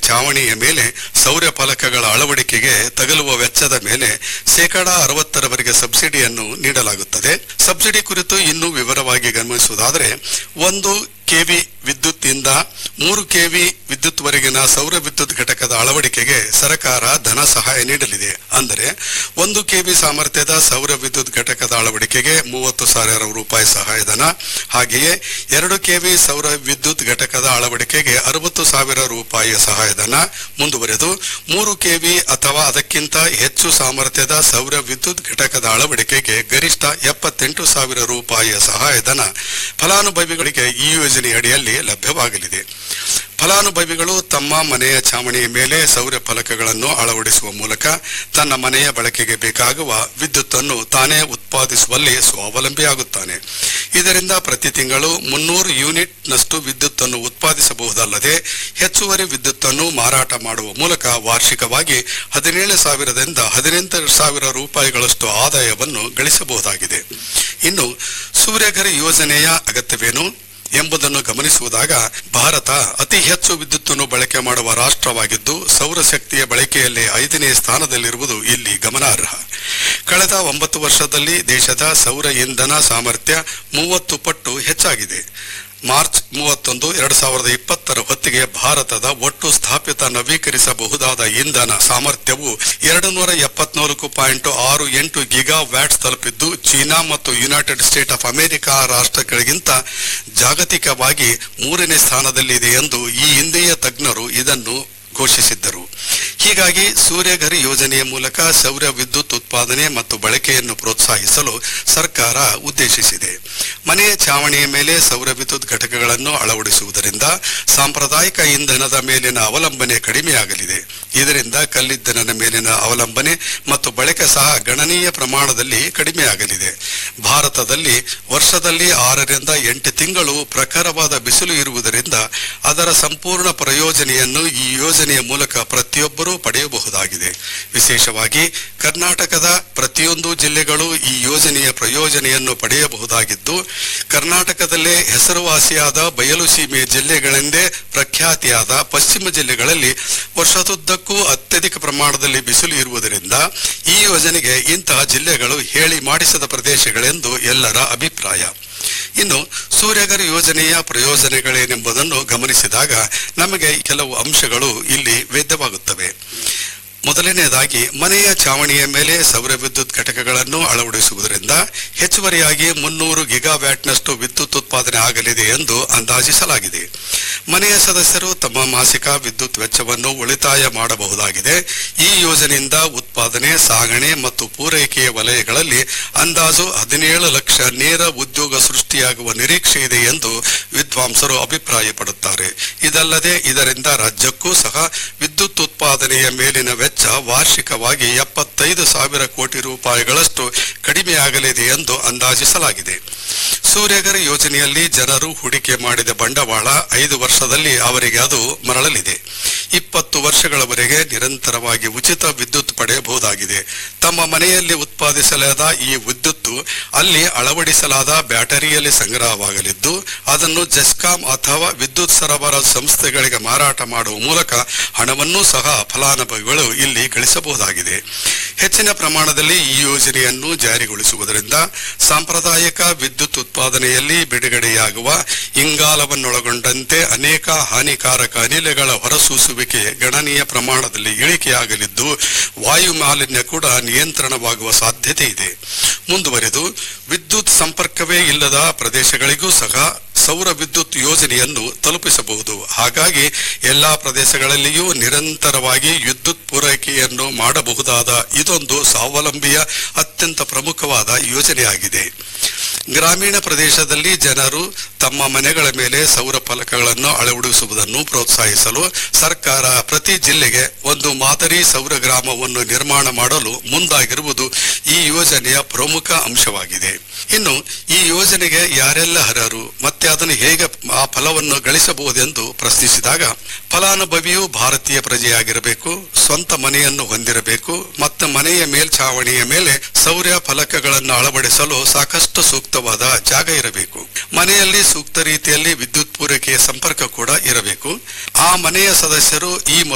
ಚಾವಣಿಯ ಮೇಲೆ ಸೌರ ಫಲಕಗಳ ಅಳವಡಿಕೆಗೆ ತಗಲುವ ವೆಚ್ಚದ ಮೇಲೆ ಶೇಕಡಾ ಅರವತ್ತರವರೆಗೆ ಸಬ್ಸಿಡಿಯನ್ನು ನೀಡಲಾಗುತ್ತದೆ ಸಬ್ಸಿಡಿ ಕುರಿತು ಇನ್ನೂ ವಿವರವಾಗಿ ಗಮನಿಸುವುದಾದರೆ ಒಂದು ಕೆವಿ ವಿದ್ಯುತ್ ಇಂದ ಮೂರು ಕೆವಿ ವಿದ್ಯುತ್ ವರೆಗಿನ ಸೌರ ವಿದ್ಯುತ್ ಘಟಕದ ಅಳವಡಿಕೆಗೆ ಸರ್ಕಾರ ಧನ ಸಹಾಯ ನೀಡಲಿದೆ ಅಂದರೆ ಒಂದು ಕೆವಿ ಸಾಮರ್ಥ್ಯದ ಸೌರ ವಿದ್ಯುತ್ ಘಟಕದ ಅಳವಡಿಕೆಗೆ ಮೂವತ್ತು ಸಾವಿರ ರೂಪಾಯಿ ಸಹಾಯಧನ ಹಾಗೆಯೇ ಎರಡು ಕೆವಿ ಸೌರ ವಿದ್ಯುತ್ ಘಟಕದ ಅಳವಡಿಕೆಗೆ ಅರವತ್ತು ಸಾವಿರ ರೂಪಾಯಿಯ ಸಹಾಯಧನ ಮುಂದುವರೆದು ಮೂರು ಕೆವಿ ಅಥವಾ ಅದಕ್ಕಿಂತ ಹೆಚ್ಚು ಸಾಮರ್ಥ್ಯದ ಸೌರ ವಿದ್ಯುತ್ ಘಟಕದ ಅಳವಡಿಕೆಗೆ ಗರಿಷ್ಠ ಎಪ್ಪತ್ತೆಂಟು ಸಾವಿರ ರೂಪಾಯಿಯ ಸಹಾಯಧನ ಫಲಾನುಭವಿಗಳಿಗೆ ಈ ಯೋಜನೆ ಅಡಿಯಲ್ಲಿ ಲಭ್ಯವಾಗಲಿದೆ ಫಲಾನುಭವಿಗಳು ತಮ್ಮ ಮನೆಯ ಚಾವಣಿಯ ಮೇಲೆ ಸೌರ ಫಲಕಗಳನ್ನು ಅಳವಡಿಸುವ ಮೂಲಕ ತನ್ನ ಮನೆಯ ಬಳಕೆಗೆ ಬೇಕಾಗುವ ವಿದ್ಯುತ್ತನ್ನು ತಾನೇ ಉತ್ಪಾದಿಸುವಲ್ಲಿ ಸ್ವಾವಲಂಬಿಯಾಗುತ್ತಾನೆ ಇದರಿಂದ ಪ್ರತಿ ತಿಂಗಳು ಮುನ್ನೂರು ಯೂನಿಟ್ ನಷ್ಟು ವಿದ್ಯುತ್ತನ್ನು ಉತ್ಪಾದಿಸಬಹುದಲ್ಲದೆ ಹೆಚ್ಚುವರಿ ವಿದ್ಯುತ್ತನ್ನು ಮಾರಾಟ ಮಾಡುವ ಮೂಲಕ ವಾರ್ಷಿಕವಾಗಿ ಹದಿನೇಳು ಸಾವಿರದಿಂದ ಹದಿನೆಂಟು ಸಾವಿರ ರೂಪಾಯಿಗಳಷ್ಟು ಆದಾಯವನ್ನು ಗಳಿಸಬಹುದಾಗಿದೆ ಇನ್ನು ಸೂರ್ಯಘರ್ ಯೋಜನೆಯ ಅಗತ್ಯವೇನು ಎಂಬುದನ್ನು ಗಮನಿಸುವುದಾಗ ಭಾರತ ಅತಿ ಹೆಚ್ಚು ವಿದ್ಯುತ್ತನ್ನು ಬಳಕೆ ಮಾಡುವ ರಾಷ್ಟ್ರವಾಗಿದ್ದು ಸೌರಶಕ್ತಿಯ ಬಳಕೆಯಲ್ಲಿ ಐದನೇ ಸ್ಥಾನದಲ್ಲಿರುವುದು ಇಲ್ಲಿ ಗಮನಾರ್ಹ ಕಳೆದ ಒಂಬತ್ತು ವರ್ಷದಲ್ಲಿ ದೇಶದ ಸೌರ ಇಂಧನ ಸಾಮರ್ಥ್ಯ ಮೂವತ್ತು ಪಟ್ಟು ಹೆಚ್ಚಾಗಿದೆ ಮಾರ್ಚ್ ಮೂವತ್ತೊಂದು ಎರಡ್ ಸಾವಿರದ ಇಪ್ಪತ್ತರ ಹೊತ್ತಿಗೆ ಭಾರತದ ಒಟ್ಟು ಸ್ಥಾಪಿತ ನವೀಕರಿಸಬಹುದಾದ ಇಂಧನ ಸಾಮರ್ಥ್ಯವು ಎರಡು ನೂರ ಎಪ್ಪತ್ನಾಲ್ಕು ಪಾಯಿಂಟ್ ಆರು ಎಂಟು ಗಿಗಾ ವ್ಯಾಟ್ಸ್ ತಲುಪಿದ್ದು ಚೀನಾ ಮತ್ತು ಯುನೈಟೆಡ್ ಸ್ಟೇಟ್ ಆಫ್ ಅಮೆರಿಕಾ ರಾಷ್ಟ್ರಗಳಿಗಿಂತ ಜಾಗತಿಕವಾಗಿ ಮೂರನೇ ಸ್ಥಾನದಲ್ಲಿದೆ ಎಂದು ಈ ಹಿಂದೆಯೇ ತಜ್ಞರು ಇದನ್ನು ಘೋಷಿಸಿದ್ದರು ಹೀಗಾಗಿ ಸೂರ್ಯಘರ್ ಯೋಜನೆಯ ಮೂಲಕ ಸೌರ ವಿದ್ಯುತ್ ಉತ್ಪಾದನೆ ಮತ್ತು ಬಳಕೆಯನ್ನು ಪ್ರೋತ್ಸಾಹಿಸಲು ಸರ್ಕಾರ ಉದ್ದೇಶಿಸಿದೆ ಮನೆಯ ಚಾವಣಿಯ ಮೇಲೆ ಸೌರ ವಿದ್ಯುತ್ ಘಟಕಗಳನ್ನು ಅಳವಡಿಸುವುದರಿಂದ ಸಾಂಪ್ರದಾಯಿಕ ಇಂಧನದ ಮೇಲಿನ ಅವಲಂಬನೆ ಕಡಿಮೆಯಾಗಲಿದೆ ಇದರಿಂದ ಕಲ್ಲಿದ್ದಲಿನ ಮೇಲಿನ ಅವಲಂಬನೆ ಮತ್ತು ಬಳಕೆ ಸಹ ಗಣನೀಯ ಪ್ರಮಾಣದಲ್ಲಿ ಕಡಿಮೆಯಾಗಲಿದೆ ಭಾರತದಲ್ಲಿ ವರ್ಷದಲ್ಲಿ ಆರರಿಂದ ಎಂಟು ತಿಂಗಳು ಪ್ರಖರವಾದ ಬಿಸಿಲು ಇರುವುದರಿಂದ ಅದರ ಸಂಪೂರ್ಣ ಪ್ರಯೋಜನೆಯನ್ನು ಈ ಯೋಜನೆಯ ಮೂಲಕ ಪ್ರತಿಯೊಬ್ಬರೂ ಪಡೆಯಬಹುದಾಗಿದೆ ವಿಶೇಷವಾಗಿ ಕರ್ನಾಟಕದ ಪ್ರತಿಯೊಂದು ಜಿಲ್ಲೆಗಳು ಈ ಯೋಜನೆಯ ಪ್ರಯೋಜನೆಯನ್ನು ಪಡೆಯಬಹುದಾಗಿದ್ದು ಕರ್ನಾಟಕದಲ್ಲೇ ಹೆಸರುವಾಸಿಯಾದ ಬಯಲು ಸೀಮೆ ಜಿಲ್ಲೆಗಳೆಂದೇ ಪ್ರಖ್ಯಾತಿಯಾದ ಪಶ್ಚಿಮ ಜಿಲ್ಲೆಗಳಲ್ಲಿ ವರ್ಷದುದ್ದಕ್ಕೂ ಅತ್ಯಧಿಕ ಪ್ರಮಾಣದಲ್ಲಿ ಬಿಸಿಲು ಇರುವುದರಿಂದ ಈ ಯೋಜನೆಗೆ ಇಂತಹ ಜಿಲ್ಲೆಗಳು ಹೇಳಿ ಮಾಡಿಸದ ಪ್ರದೇಶಗಳೆಂದು ಎಲ್ಲರ ಅಭಿಪ್ರಾಯ ಇನ್ನು ಸೂರ್ಯಗರ್ ಯೋಜನೆಯ ಪ್ರಯೋಜನಗಳೇನೆಂಬುದನ್ನು ಗಮನಿಸಿದಾಗ ನಮಗೆ ಕೆಲವು ಅಂಶಗಳು ಇಲ್ಲಿ ವೇದ್ಯವಾಗುತ್ತವೆ ಮೊದಲನೆಯದಾಗಿ ಮನೆಯ ಚಾವಣಿಯ ಮೇಲೆ ಸೌರ ವಿದ್ಯುತ್ ಘಟಕಗಳನ್ನು ಅಳವಡಿಸುವುದರಿಂದ ಹೆಚ್ಚುವರಿಯಾಗಿ ಮುನ್ನೂರು ಗಿಗಾವ್ಯಾಟ್ನಷ್ಟು ವಿದ್ಯುತ್ ಉತ್ಪಾದನೆ ಆಗಲಿದೆ ಎಂದು ಅಂದಾಜಿಸಲಾಗಿದೆ ಮನೆಯ ಸದಸ್ಯರು ತಮ್ಮ ಮಾಸಿಕ ವಿದ್ಯುತ್ ವೆಚ್ಚವನ್ನು ಉಳಿತಾಯ ಮಾಡಬಹುದಾಗಿದೆ ಈ ಯೋಜನೆಯಿಂದ ಉತ್ಪಾದನೆ ಸಾಗಣೆ ಮತ್ತು ಪೂರೈಕೆಯ ವಲಯಗಳಲ್ಲಿ ಅಂದಾಜು ಹದಿನೇಳು ಲಕ್ಷ ನೇರ ಉದ್ಯೋಗ ಸೃಷ್ಟಿಯಾಗುವ ನಿರೀಕ್ಷೆ ಇದೆ ಎಂದು ವಿದ್ವಾಂಸರು ಅಭಿಪ್ರಾಯಪಡುತ್ತಾರೆ ಇದಲ್ಲದೆ ಇದರಿಂದ ರಾಜ್ಯಕ್ಕೂ ಸಹ ವಿದ್ಯುತ್ ಉತ್ಪಾದನೆಯ ಮೇಲಿನ ವೆಚ್ಚ ವಾರ್ಷಿಕವಾಗಿ ಎಪ್ಪತ್ತೈದು ಸಾವಿರ ಕೋಟಿ ರೂಪಾಯಿಗಳಷ್ಟು ಕಡಿಮೆಯಾಗಲಿದೆ ಎಂದು ಅಂದಾಜಿಸಲಾಗಿದೆ ಸೂರ್ಯಗರ್ ಯೋಜನೆಯಲ್ಲಿ ಜನರು ಹೂಡಿಕೆ ಮಾಡಿದ ಬಂಡವಾಳ ಐದು ವರ್ಷದಲ್ಲಿ ಅವರಿಗೆ ಅದು ಮರಳಲಿದೆ ಇಪ್ಪತ್ತು ವರ್ಷಗಳವರೆಗೆ ನಿರಂತರವಾಗಿ ಉಚಿತ ವಿದ್ಯುತ್ ಪಡೆಯಬಹುದಾಗಿದೆ ತಮ್ಮ ಮನೆಯಲ್ಲಿ ಉತ್ಪಾದಿಸಲಾದ ಈ ವಿದ್ಯುತ್ತು ಅಲ್ಲಿ ಅಳವಡಿಸಲಾದ ಬ್ಯಾಟರಿಯಲ್ಲಿ ಸಂಗ್ರಹವಾಗಲಿದ್ದು ಅದನ್ನು ಜೆಸ್ಕಾಂ ಅಥವಾ ವಿದ್ಯುತ್ ಸರಬರಾಜು ಸಂಸ್ಥೆಗಳಿಗೆ ಮಾರಾಟ ಮಾಡುವ ಮೂಲಕ ಹಣವನ್ನೂ ಸಹ ಫಲಾನುಭವಿಗಳು ಇಲ್ಲಿ ಗಳಿಸಬಹುದಾಗಿದೆ ಹೆಚ್ಚಿನ ಪ್ರಮಾಣದಲ್ಲಿ ಈ ಯೋಜನೆಯನ್ನು ಜಾರಿಗೊಳಿಸುವುದರಿಂದ ಸಾಂಪ್ರದಾಯಿಕ ವಿದ್ಯುತ್ ಉತ್ಪಾದನೆಯಲ್ಲಿ ಬಿಡುಗಡೆಯಾಗುವ ಇಂಗಾಲವನ್ನೊಳಗೊಂಡಂತೆ ಅನೇಕ ಹಾನಿಕಾರಕ ಅನಿಲಗಳ ಹೊರಸೂಸುವಿಕೆ ಗಣನೀಯ ಪ್ರಮಾಣದಲ್ಲಿ ಇಳಿಕೆಯಾಗಲಿದ್ದು ವಾಯು ಮಾಲಿನ್ಯ ಕೂಡ ನಿಯಂತ್ರಣವಾಗುವ ಸಾಧ್ಯತೆ ಇದೆ ಮುಂದುವರೆದು ವಿದ್ಯುತ್ ಸಂಪರ್ಕವೇ ಇಲ್ಲದ ಪ್ರದೇಶಗಳಿಗೂ ಸಹ ಸೌರ ವಿದ್ಯುತ್ ಯೋಜನೆಯನ್ನು ತಲುಪಿಸಬಹುದು ಹಾಗಾಗಿ ಎಲ್ಲಾ ಪ್ರದೇಶಗಳಲ್ಲಿಯೂ ನಿರಂತರವಾಗಿ ವಿದ್ಯುತ್ ಪೂರೈಕೆಯನ್ನು ಮಾಡಬಹುದಾದ ಇದೊಂದು ಸ್ವಾವಲಂಬಿಯ ಅತ್ಯಂತ ಪ್ರಮುಖವಾದ ಯೋಜನೆಯಾಗಿದೆ ಗ್ರಾಮೀಣ ಪ್ರದೇಶದಲ್ಲಿ ಜನರು ತಮ್ಮ ಮನೆಗಳ ಮೇಲೆ ಸೌರ ಫಲಕಗಳನ್ನು ಅಳವಡಿಸುವುದನ್ನು ಪ್ರೋತ್ಸಾಹಿಸಲು ಸರ್ಕಾರ ಪ್ರತಿ ಜಿಲ್ಲೆಗೆ ಒಂದು ಮಾದರಿ ಸೌರ ಗ್ರಾಮವನ್ನು ನಿರ್ಮಾಣ ಮಾಡಲು ಮುಂದಾಗಿರುವುದು ಈ ಯೋಜನೆಯ ಪ್ರಮುಖ ಅಂಶವಾಗಿದೆ ಇನ್ನು ಈ ಯೋಜನೆಗೆ ಯಾರೆಲ್ಲ ಅರ್ಹರು ಮತ್ತೆ ಅದನ್ನು ಹೇಗೆ ಆ ಫಲವನ್ನು ಗಳಿಸಬಹುದೆಂದು ಪ್ರಶ್ನಿಸಿದಾಗ ಫಲಾನುಭವಿಯು ಭಾರತೀಯ ಪ್ರಜೆಯಾಗಿರಬೇಕು ಸ್ವಂತ ಮನೆಯನ್ನು ಹೊಂದಿರಬೇಕು ಮತ್ತು ಮನೆಯ ಮೇಲ್ಛಾವಣಿಯ ಮೇಲೆ ಸೌರ ಫಲಕಗಳನ್ನು ಅಳವಡಿಸಲು ಸಾಕಷ್ಟು ಸೂಕ್ತವಾದ ಜಾಗ ಇರಬೇಕು ಮನೆಯಲ್ಲಿ ಸೂಕ್ತ ರೀತಿಯಲ್ಲಿ ವಿದ್ಯುತ್ ಪೂರೈಕೆಯ ಸಂಪರ್ಕ ಕೂಡ ಇರಬೇಕು ಆ ಮನೆಯ ಸದಸ್ಯರು ಈ